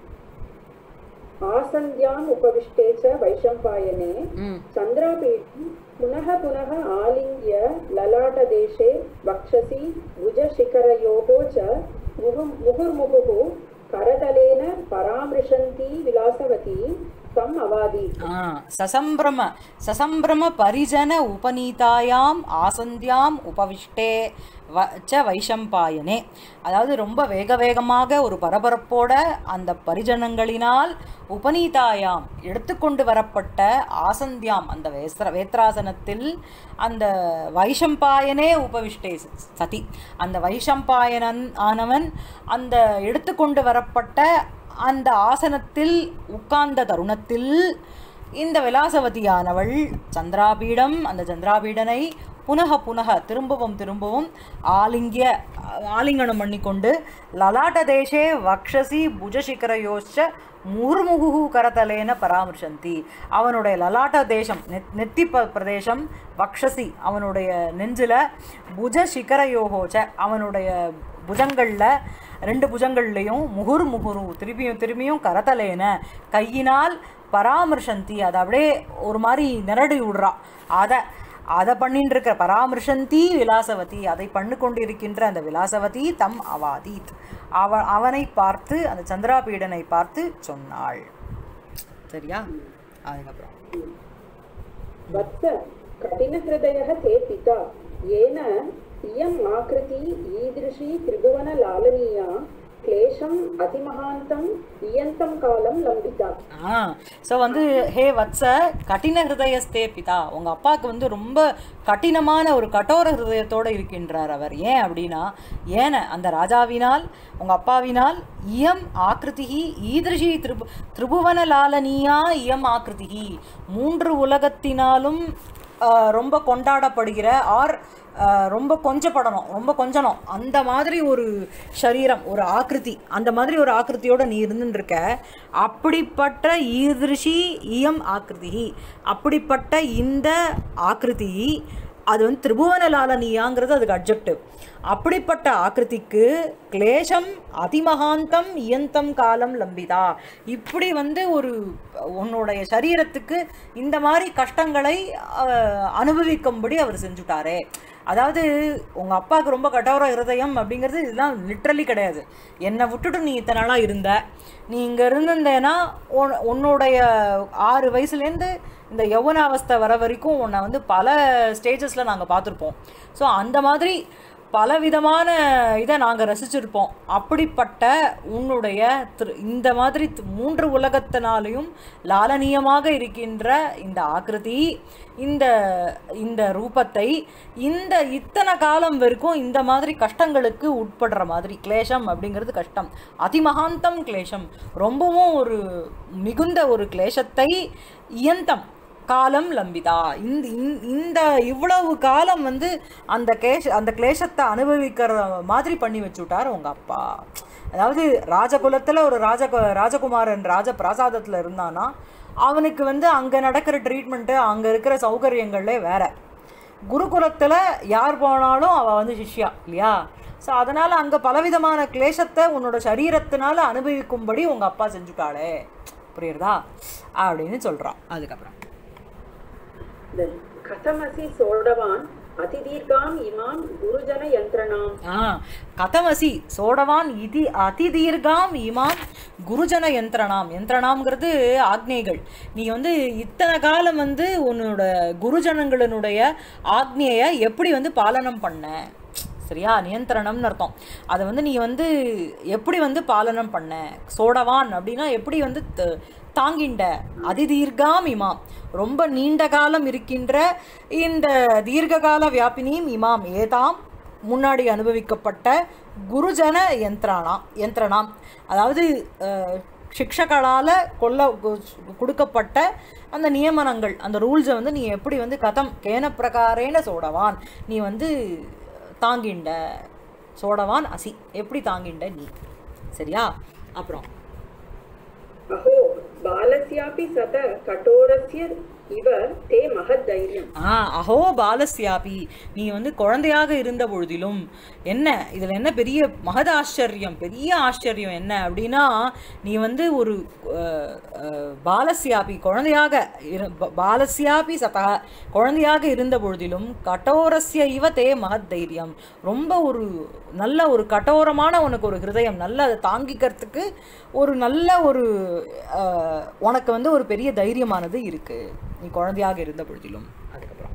आसन्द्याम् उपविष्टे च वैशम्पायने ம் चन्द्रापीठं पुनः पुनः आलिङ्ग्य ललाटदेशे वक्षसि भुजशिखरयोः च मुहुः मुहुर्मुहुः करतलेन परामृशन्ती विलासवती तम् अवादीत् ஆ சசம்பிரம சசம்பிரம பரிஜன உபநீதாயாம் ஆசந்தியாம் உபவிஷ்டே வ ச வைஷம்பாயனே அதாவது ரொம்ப வேக வேகமாக ஒரு பரபரப்போட அந்த பரிஜனங்களினால் உபநீதாயாம் எடுத்துக்கொண்டு வரப்பட்ட ஆசந்தியாம் அந்த வேஸ்ர வேத்ராசனத்தில் அந்த வைஷம்பாயனே உபவிஷ்டே சதி அந்த வைஷம்பாயனன் ஆனவன் அந்த எடுத்துக்கொண்டு வரப்பட்ட அந்த ஆசனத்தில் உட்கார்ந்த தருணத்தில் இந்த விலாசவதியானவள் சந்திராபீடம் அந்த சந்திராபீடனை புனக புனக திரும்பவும் திரும்பவும் ஆலிங்கிய ஆலிங்கனம் பண்ணிக்கொண்டு லலாட்ட தேசே வக்ஷசி புஜசிகரயோச்ச முர்முகு கரதலேன பராமர்சந்தி அவனுடைய லலாட்ட தேசம் நெத் நெத்தி ப பிரதேசம் வக்ஷசி அவனுடைய நெஞ்சில் புஜ சிகரயோகோச்ச அவனுடைய புஜங்களில் ரெண்டு புஜங்கள்லையும் முகுர் முகுரு திருப்பியும் திரும்பியும் கரத்தலேன கையினால் பராமர்சந்தி அதை அப்படியே ஒரு மாதிரி நிரடி விடுறா அதை அதை பண்ணிட்டு இருக்கிற பராமர்சந்தி விலாசவதி அதை பண்ணு கொண்டிருக்கின்ற அந்த விலாசவதி தம் அவாதீத் அவ அவனை பார்த்து அந்த சந்திராபீடனை பார்த்து சொன்னாள் சரியா அதுக்கப்புறம் वत्स कठिनहृदयः ते पिता येन इयम् आकृति ईदृशी त्रिभुवनलालनीया क्लेशम् अतिमहान्तम् इयन्तं कालं लम्बिता ஆ ஸோ வந்து ஹே வத்ச கடின ஹிருதயஸ்தே பிதா உங்கள் அப்பாவுக்கு வந்து ரொம்ப கடினமான ஒரு கடோர ஹிருதயத்தோடு இருக்கின்றார் அவர் ஏன் அப்படின்னா ஏன அந்த ராஜாவினால் உங்கள் அப்பாவினால் இயம் ஆக்கிருதிகி ஈதிருஷி திரிபு திரிபுவன லாலனியா இயம் ஆக்கிருதிகி மூன்று உலகத்தினாலும் ஆ, ரொம்ப கொண்டாடப்படுகிற ஆர் ரொம்ப கொஞ்சப்படணும் ரொம்ப கொஞ்சணும் அந்த மாதிரி ஒரு சரீரம் ஒரு ஆக்கிருதி அந்த மாதிரி ஒரு ஆக்கிருதியோட நீ இருந்துட்டு இருக்க அப்படிப்பட்ட ஈதிருஷி இயம் ஆக்கிருதி அப்படிப்பட்ட இந்த ஆக்கிருதி அது வந்து திரிபுவனலாலனியாங்கிறது அதுக்கு அப்ஜெக்டிவ் அப்படிப்பட்ட ஆக்கிருதிக்கு கிளேஷம் அதிமகாந்தம் இயந்தம் காலம் லம்பிதா இப்படி வந்து ஒரு உன்னுடைய சரீரத்துக்கு இந்த மாதிரி கஷ்டங்களை அஹ், அனுபவிக்கும்படி அவர் செஞ்சுட்டாரே அதாவது உங்கள் அப்பாவுக்கு ரொம்ப கட்டோர இருதயம் அப்படிங்கிறது இதெல்லாம் லிட்ரலி கிடையாது என்னை விட்டுட்டு நீ இத்தனை நாளாக இருந்த நீ இங்கே இருந்திருந்தேன்னா உன் உன்னுடைய ஆறு வயசுலேருந்து இந்த யௌவனாவஸ்தை வர வரைக்கும் உன்னை வந்து பல ஸ்டேஜஸில் நாங்கள் பார்த்துருப்போம் ஸோ அந்த மாதிரி பலவிதமான இதை நாங்கள் ரசிச்சிருப்போம் அப்படிப்பட்ட உன்னுடைய திரு இந்த மாதிரி தி- மூன்று உலகத்தினாலையும் லாலனியமாக இருக்கின்ற இந்த ஆக்கிருதி இந்த இந்த ரூபத்தை இந்த இத்தனை காலம் வரைக்கும் இந்த மாதிரி கஷ்டங்களுக்கு உட்படுற மாதிரி கிளேஷம் அப்படிங்கிறது கஷ்டம் அதிமகாந்தம் கிளேஷம் ரொம்பவும் ஒரு மிகுந்த ஒரு கிளேஷத்தை இயந்தம் காலம் லம்பிதா இந்த இந்த- இந்த இவ்வளவு காலம் வந்து அந்த கேஷ அந்த கிளேஷத்தை அனுபவிக்கிற மாதிரி பண்ணி வச்சுட்டார் உங்க அப்பா அதாவது ராஜகுலத்தில் ஒரு ராஜ ராஜகுமாரன் ராஜ பிராசாதத்தில் இருந்தானா அவனுக்கு வந்து அங்கே நடக்கிற ட்ரீட்மெண்ட்டு அங்கே இருக்கிற சௌகரியங்களே வேற குருகுலத்தில் யார் போனாலும் அவள் வந்து சிஷ்யா இல்லையா ஸோ அதனால் அங்கே பலவிதமான கிளேஷத்தை உன்னோட சரீரத்தினால அனுபவிக்கும்படி உங்கள் அப்பா செஞ்சுட்டாளே புரியுறதா அப்படின்னு சொல்கிறான் அதுக்கப்புறம் Then, कथमसि सोढवान् அதிதீர்காம் இமாம் குருஜன யந்திரணாம் ஆ கதமசி சோடவான் இதி அதிதீர்காம் இமாம் குருஜன யந்திரணாம் யந்திரணாம்ங்கிறது ஆக்னேகள் நீ வந்து இத்தனை காலம் வந்து உன்னோட குருஜனங்களினுடைய ஆக்னேயை எப்படி வந்து பாலனம் பண்ண சரியா நியந்திரணம்னு அர்த்தம் அதை வந்து நீ வந்து எப்படி வந்து பாலனம் பண்ண சோடவான் அப்படின்னா எப்படி வந்து த- தாங்கிண்ட அதிதீர்காம் இமாம் ரொம்ப நீண்ட காலம் இருக்கின்ற இந்த தீர்க்ககால வியாபினியும் இமாம் ஏதாம் முன்னாடி அனுபவிக்கப்பட்ட குருஜன யந்திரானாம் யந்திரணாம் அதாவது அஹ், சிக்ஷகளால் கொல்ல கு- கொடுக்கப்பட்ட அந்த நியமனங்கள் அந்த ரூல்ஸை வந்து நீ எப்படி வந்து கதம் கேன பிரகாரேன சோடவான் நீ வந்து தாங்கிண்ட சோடவான் அசி எப்படி தாங்கிண்ட நீ சரியா அப்புறம் அஹோ பாலஸ்யாபி சத கடோரஸ்ய இவ தே மகத் தைரியம் ஆ அஹோ பாலஸ்யாபி நீ வந்து குழந்தையாக இருந்த பொழுதிலும் என்ன இதில் என்ன பெரிய மகத ஆச்சரியம் பெரிய ஆச்சரியம் என்ன அப்படின்னா நீ வந்து ஒரு அஹ், அஹ், பாலஸ்யாபி குழந்தையாக இரு ப- பாலஸ்யாபி சதா குழந்தையாக இருந்த பொழுதிலும் கடோரஸ்ய இவ தே மகத் தைரியம் ரொம்ப ஒரு நல்ல ஒரு கடோரமான உனக்கு ஒரு ஹிருதயம் நல்ல அதை தாங்கிக்கிறதுக்கு ஒரு நல்ல ஒரு அஹ், உனக்கு வந்து ஒரு பெரிய தைரியமானது இருக்கு நீ குழந்தையாக இருந்த பொழுதிலும் அதுக்கப்புறம்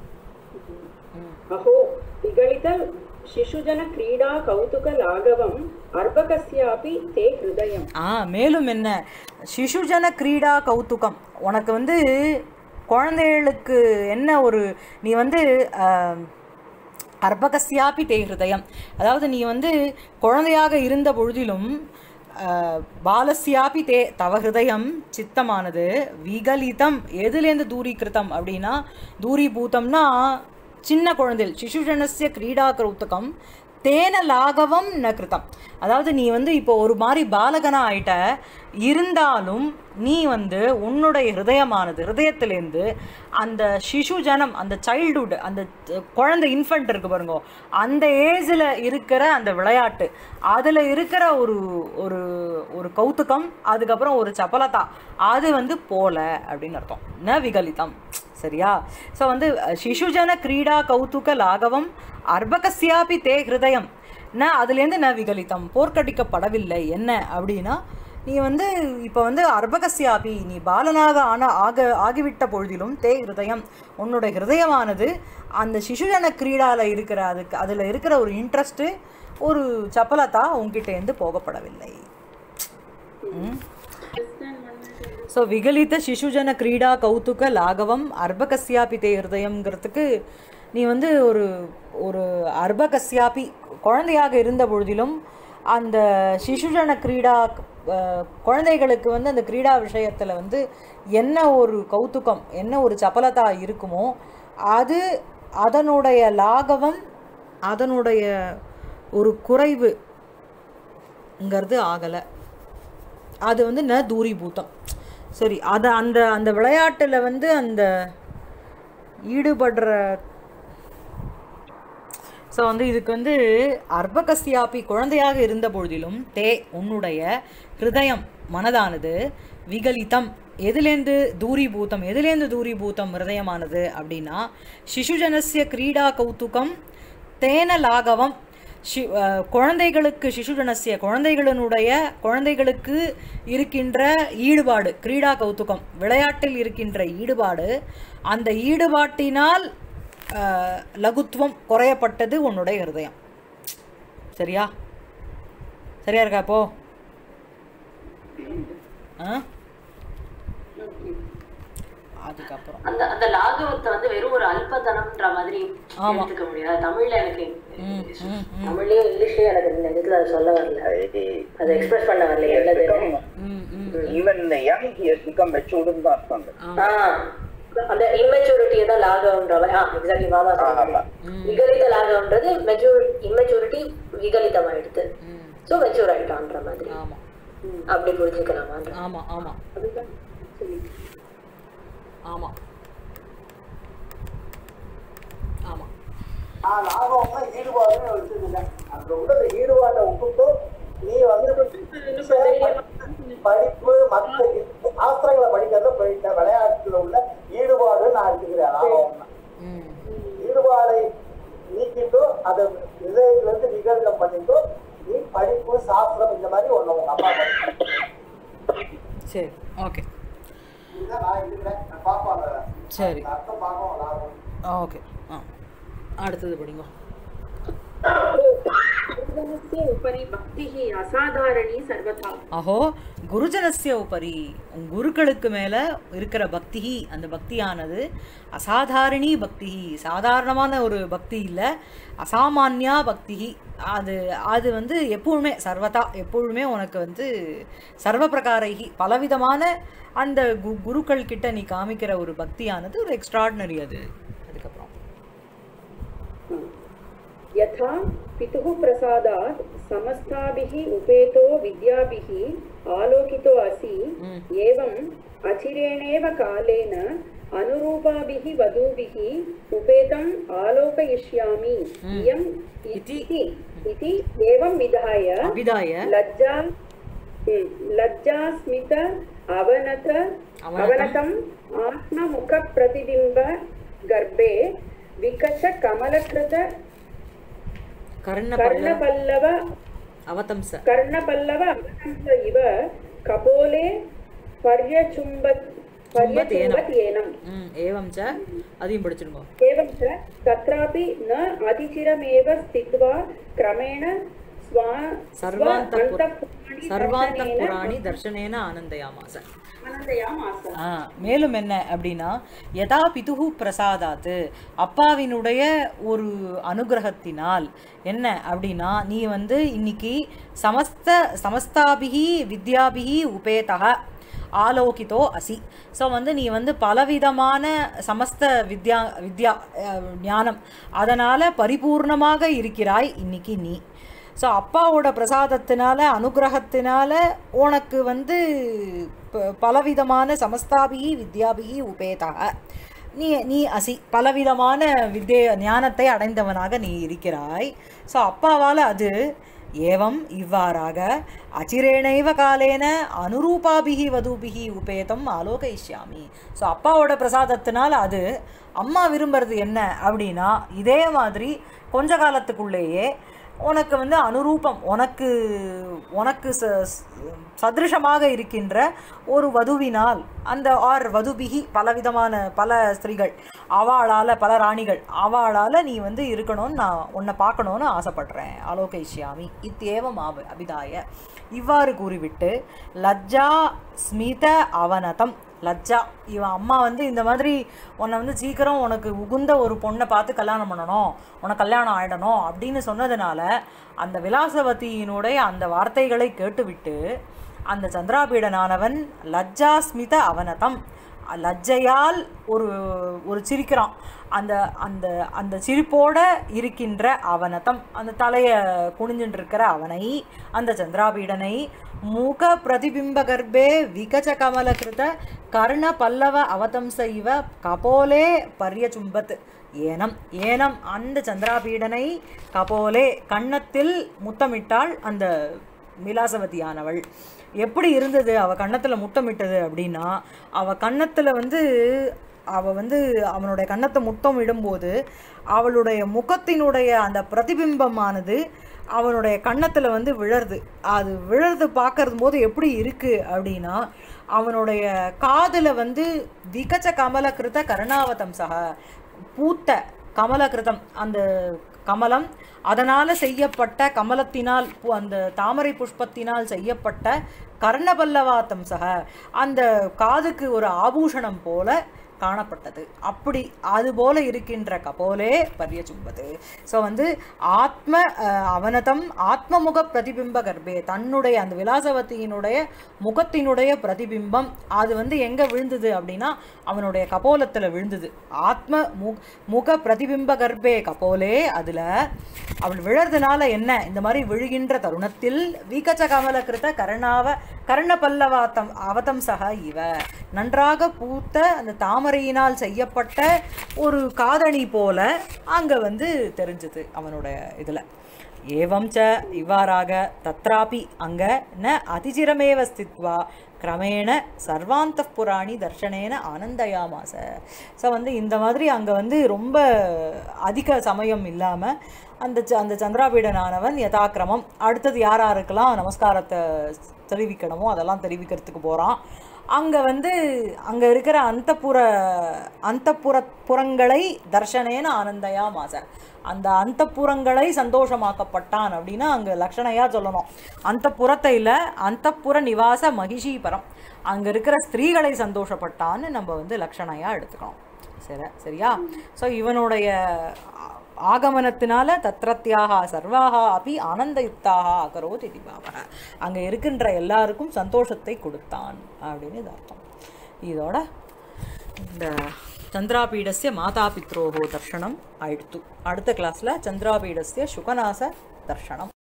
அஹோ விகலித சிசுஜன கிரீடா கௌதுக லாகவம் அர்பகஸ்யாபி தே ஹிருதயம் ஆ மேலும் என்ன சிசுஜன கிரீடா கௌதுகம் உனக்கு வந்து குழந்தைகளுக்கு என்ன ஒரு நீ வந்து ஆம், அர்பகஸ்யாபி தே ஹிருதயம் அதாவது நீ வந்து குழந்தையாக இருந்த பொழுதிலும் ஆஹ், பாலஸ்யாபி தே தவ ஹிருதயம் சித்தமானது விகலிதம் எதுலேருந்து தூரீகிருத்தம் அப்படின்னா தூரீபூதம்னா சின்ன குழந்தைகள் சிசுஜனஸ்ய கிரீடா கௌத்துகம் தேன லாகவம் ந கிருத்தம் அதாவது நீ வந்து இப்போ ஒரு மாதிரி பாலகனா ஆயிட்ட இருந்தாலும் நீ வந்து உன்னுடைய ஹிருதயமானது ஹிருதயத்திலேருந்து அந்த சிசு ஜனம் அந்த சைல்டுஹுட் அந்த த- குழந்தை இன்ஃபண்ட் இருக்கு பாருங்க அந்த ஏஜில் இருக்கிற அந்த விளையாட்டு அதில் இருக்கிற ஒரு ஒரு ஒரு கௌதுகம் அதுக்கப்புறம் ஒரு சபலதா அது வந்து போல அப்படின்னு அர்த்தம் ந விகலிதம் சரியா ஸோ வந்து அஹ், சிசுஜன கிரீடா கௌதுக லாகவம் அர்பகஸ்யாபி தே ஹிருதயம் ந அதுலேருந்து ந விகலிதம் போர்க்கடிக்கப்படவில்லை என்ன அப்படின்னா நீ வந்து இப்போ வந்து அர்பகஸ்யாபி நீ பாலனாக ஆன ஆக ஆகிவிட்ட பொழுதிலும் தே ஹிருதயம் உன்னோட ஹிருதயமானது அந்த சிசுஜன கிரீடால இருக்கிற அதுக்கு அதில் இருக்கிற ஒரு இன்ட்ரெஸ்ட்டு ஒரு சப்பலத்தா உங்ககிட்டேருந்து போகப்படவில்லை ஸோ விகலித சிசுஜன கிரீடா கௌதுக லாகவம் அர்பகஸ்யாபி தே ஹிருதயம்ங்கிறதுக்கு நீ வந்து ஒரு ஒரு அர்பகஸ்யாபி குழந்தையாக இருந்த பொழுதிலும் அந்த சிசுஜன கிரீடா அஹ், குழந்தைகளுக்கு வந்து அந்த கிரீடா விஷயத்தில் வந்து என்ன ஒரு கௌதுகம் என்ன ஒரு சபலதா இருக்குமோ அது அதனுடைய லாகவம் அதனுடைய ஒரு குறைவுங்கிறது ஆகலை அது வந்து ந தூரிபூத்தம் சரி அது அந்த அந்த விளையாட்டில் வந்து அந்த ஈடுபடுற ஸோ வந்து இதுக்கு வந்து அர்பகஸ்யாபி குழந்தையாக இருந்த பொழுதிலும் தே உன்னுடைய ஹிருதயம் மனதானது விகலிதம் எதுலேருந்து தூரிபூத்தம் எதுலேருந்து தூரிபூத்தம் ஹிருதயமானது அப்படின்னா சிசுஜனஸ்ய கிரீடா கௌதுகம் தேன லாகவம் ஷி அஹ், குழந்தைகளுக்கு சிசுஜனசிய குழந்தைகளினுடைய குழந்தைகளுக்கு இருக்கின்ற ஈடுபாடு கிரீடா கௌதுகம் விளையாட்டில் இருக்கின்ற ஈடுபாடு அந்த ஈடுபாட்டினால் அஹ், லகுத்துவம் குறையப்பட்டது உன்னுடைய ஹிருதயம் சரியா சரியா இருக்கா இப்போ ஆ அதுக்கப்புறம் அந்த அந்த லாகவத்தை வந்து வெறும் ஒரு அல்பதனம்ன்ற மாதிரி எடுத்துக்க முடியாது தமிழ்ல எனக்கு தமிழ்லயும் இங்கிலீஷ்லயும் எனக்கு இந்த இதுல அது சொல்ல வரல அதை எக்ஸ்பிரஸ் பண்ண வரல என்னதுன்னு ம் ம் even the young he has become matured in that அர்த்தம் ஆ, அந்த இம்மெச்சூரிட்டியை தான் லாகவன்ற மாதிரி ஆ எக்ஸாக்ட்லி மாமா சொன்னாங்க விகலித லாகவன்றது மெச்சூர் இம்மெச்சூரிட்டி விகலிதம் ஆயிடுது சோ மெச்சூர் ஆயிட்டான்ற மாதிரி ஆமாம் அப்படி புரிஞ்சுக்கலாமான்ற ஆமாம் ஆமாம் அதுதான் சரி ஆமாம் ஆமாம் நான் லாபம்னா ஈடுபாடுன்னு வச்சுருக்கேன் அந்த உடல் ஈடுபாட்டை விட்டுட்டு நீ வந்து படிப்பு மற்ற சாஸ்திரங்களை படிக்கிறத போயிட்ட விளையாட்டுல உள்ள ஈடுபாடு நான் எடுத்துக்கிறேன் லாபம்னா ம் ஈடுபாடை சரி ஓகே இதுதான் நான் எழுதுறேன் நான் பார்ப்போம் அந்த சரி அந்த அர்த்தம் பார்ப்போம் லாபம் ஓகே ஆ அடுத்தது படிங்க गुरुजनस्य उपरि भक्तिः असाधारणी सर्वथा அஹோ குருஜனஸ்ய உபரி உன் குருக்களுக்கு மேலே இருக்கிற பக்தி அந்த பக்தியானது அசாதாரணி பக்தி சாதாரணமான ஒரு பக்தி இல்லை அசாமான்யா பக்தி அது அது வந்து எப்பொழுதுமே சர்வதா எப்பொழுதுமே உனக்கு வந்து சர்வ பிரகாரைகி பலவிதமான அந்த கு குருக்கள் கிட்ட நீ காமிக்கிற ஒரு பக்தியானது ஒரு எக்ஸ்ட்ராடினரி அது அதுக்கப்புறம் यथा पितुः प्रसादात् समस्ताभिः उपेतो विद्याभिः आलोकितो असि एवम् अचिरेणेव कालेन अनुरूपाभिः वधूभिः उपेतम् आलोकयिष्यामि इयम् इति इति एवं विधाय அபிதாய लज्जा हम्म, लज्जास्मित अवनत अवनतम् आत्ममुखप्रतिबिम्ब गर्भे विकच कमलकृत கர்ண कर्णपल्लव அவதம்ச कर्णपल्लव अवनंस इव कपोले पर्यचुम्बत् पर्यचुम्बत् एनम् ம் ஏவம் ச அதையும் படிச்சிருங்க एवं च तत्रापि न अतिचिरमेव स्थित्वा क्रमेण स्वा சர்வாந்தபுர स्वान्तःपुराणि சர்வாந்தபுராணி தர்ஷனேன ஆனந்தயாமாச आनन्दयामास ஆ மேலும் என்ன அப்படின்னா யதா பிதுகு பிரசாதாத்து அப்பாவினுடைய ஒரு அனுகிரகத்தினால் என்ன அப்படின்னா நீ வந்து இன்னைக்கு சமஸ்த சமஸ்தாபிகி வித்யாபிகி உபேதக ஆலோகிதோ அசி ஸோ வந்து நீ வந்து பலவிதமான சமஸ்த வித்யா வித்யா அஹ், ஞானம் அதனால் பரிபூர்ணமாக இருக்கிறாய் இன்னைக்கு நீ ஸோ அப்பாவோட பிரசாதத்தினால அனுகிரகத்தினால உனக்கு வந்து ப- பலவிதமான சமஸ்தாபிகி வித்யாபிகி உபேதாக நீ நீ அசி பலவிதமான வித்ய ஞானத்தை அடைந்தவனாக நீ இருக்கிறாய் ஸோ அப்பாவால் அது ஏவம் இவ்வாறாக அச்சிரேணைவ காலேன அனுரூபாபிகி வதூபிகி உபேதம் ஆலோகயிஷ்யாமி ஸோ அப்பாவோட பிரசாதத்தினால் அது அம்மா விரும்புறது என்ன அப்படின்னா இதே மாதிரி கொஞ்ச காலத்துக்குள்ளேயே உனக்கு வந்து அனுரூபம் உனக்கு உனக்கு ச ஸ்- சதிருஷமாக இருக்கின்ற ஒரு வதுவினால் அந்த ஆர் வதுபிகி பலவிதமான பல ஸ்திரீகள் அவளால் பல ராணிகள் அவளால் நீ வந்து இருக்கணும்னு நான் உன்னை பார்க்கணுன்னு ஆசைப்படுறேன் ஆலோகைஷ்யாமி இத்தேவம் ஆவ அபிதாய இவ்வாறு கூறிவிட்டு லஜ்ஜா ஸ்மித அவனதம் லஜ்ஜா இவன் அம்மா வந்து இந்த மாதிரி உன்னை வந்து சீக்கிரம் உனக்கு உகுந்த ஒரு பொண்ணை பார்த்து கல்யாணம் பண்ணணும் உனக்கு கல்யாணம் ஆயிடணும் அப்படின்னு சொன்னதுனால அந்த விலாசவதியினுடைய அந்த வார்த்தைகளை கேட்டுவிட்டு அந்த சந்திராபீடனானவன் லஜ்ஜாஸ்மித அவனதம் லஜ்ஜையால் ஒரு ஒரு சிரிக்கிறான் அந்த அந்த அந்த சிரிப்போட இருக்கின்ற அவனதம் அந்த தலையை குனிஞ்சுட்டு இருக்கிற அவனை அந்த சந்திராபீடனை முக பிரதிபிம்ப கர்ப்பே விகஜ கமலகிருத கர்ண பல்லவ அவதம்ச இவ கபோலே பரியச்சும்பத் ஏனம் ஏனம் அந்த சந்திராபீடனை கபோலே கன்னத்தில் முத்தமிட்டாள் அந்த விலாசவதியானவள் எப்படி இருந்தது அவ கன்னத்துல முத்தமிட்டது அப்படின்னா அவ கன்னத்துல வந்து அவ வந்து அவனுடைய கன்னத்தை முத்தம் இடும்போது அவளுடைய முகத்தினுடைய அந்த பிரதிபிம்பமானது அவனுடைய கன்னத்தில் வந்து விழருது அது விழறது பார்க்கறது போது எப்படி இருக்கு அப்படின்னா அவனுடைய காதில் வந்து விகச்ச கமலகிருத கருணாவதம் சக பூத்த கமலகிருதம் அந்த கமலம் அதனால் செய்யப்பட்ட கமலத்தினால் பு- அந்த தாமரை புஷ்பத்தினால் செய்யப்பட்ட கர்ணபல்லவாத்தம் சக அந்த காதுக்கு ஒரு ஆபூஷணம் போல காணப்பட்டது அப்படி அது போல இருக்கின்ற கபோலே பரியச்சும்பது ஸோ வந்து ஆத்ம அஹ், அவனதம் ஆத்மமுக பிரதிபிம்ப கர்ப்பே தன்னுடைய அந்த விலாசவதியினுடைய முகத்தினுடைய பிரதிபிம்பம் அது வந்து எங்கே விழுந்தது அப்படின்னா அவனுடைய கபோலத்தில் விழுந்தது ஆத்ம மு முக பிரதிபிம்ப கர்ப்பே கபோலே அதில் அவள் விழறதுனால என்ன இந்த மாதிரி விழுகின்ற தருணத்தில் வீக்கச்ச கமலகிருத கருணாவ கர்ண பல்லவாத்தம் அவதம் சக இவ நன்றாக பூத்த அந்த தாமரையினால் செய்யப்பட்ட ஒரு காதணி போல அங்கே வந்து தெரிஞ்சது அவனோட இதில் ஏவம் ச இவ்வாறாக தத்ராபி அங்க ந அதிசிரமேவ ஸ்தித்வா கிரமேண சர்வாந்த புராணி தர்ஷனேன ஆனந்தயாமாச ஸோ வந்து இந்த மாதிரி அங்கே வந்து ரொம்ப அதிக சமயம் இல்லாமல் அந்த ச- அந்த சந்திராபீடனானவன் யதாக்கிரமம் அடுத்தது யார் யாருக்கெல்லாம் நமஸ்காரத்தை தெரிவிக்கணுமோ அதெல்லாம் தெரிவிக்கிறதுக்கு போகிறான் அங்கே வந்து அங்கே இருக்கிற அந்தப்புற அந்தப்புற புறங்களை தர்ஷனேன ஆனந்தயா மாச அந்த அந்தப்புறங்களை சந்தோஷமாக்கப்பட்டான் அப்படின்னா அங்கே லக்ஷணையாக சொல்லணும் அந்த புறத்தை இல்லை அந்தப்புற நிவாச மகிஷீபரம் அங்கே இருக்கிற ஸ்திரீகளை சந்தோஷப்பட்டான்னு நம்ம வந்து லக்ஷணையாக எடுத்துக்கணும் சரி சரியா ஸோ இவனுடைய ஆ- ஆகமனத்தினால தத்ரத்யாக சர்வாக அப்படி ஆனந்தயுக்தாக அகரோத் இது பாவக அங்கே இருக்கின்ற எல்லாருக்கும் சந்தோஷத்தை கொடுத்தான் அப்படின்னு இது அர்த்தம் இதோட இந்த சந்திராபீடஸ்ய மாதாபித்ரோஹோ தர்ஷனம் ஆயிடுத்து அடுத்த கிளாஸில் சந்திராபீடஸ்ய சுகநாச தர்ஷனம்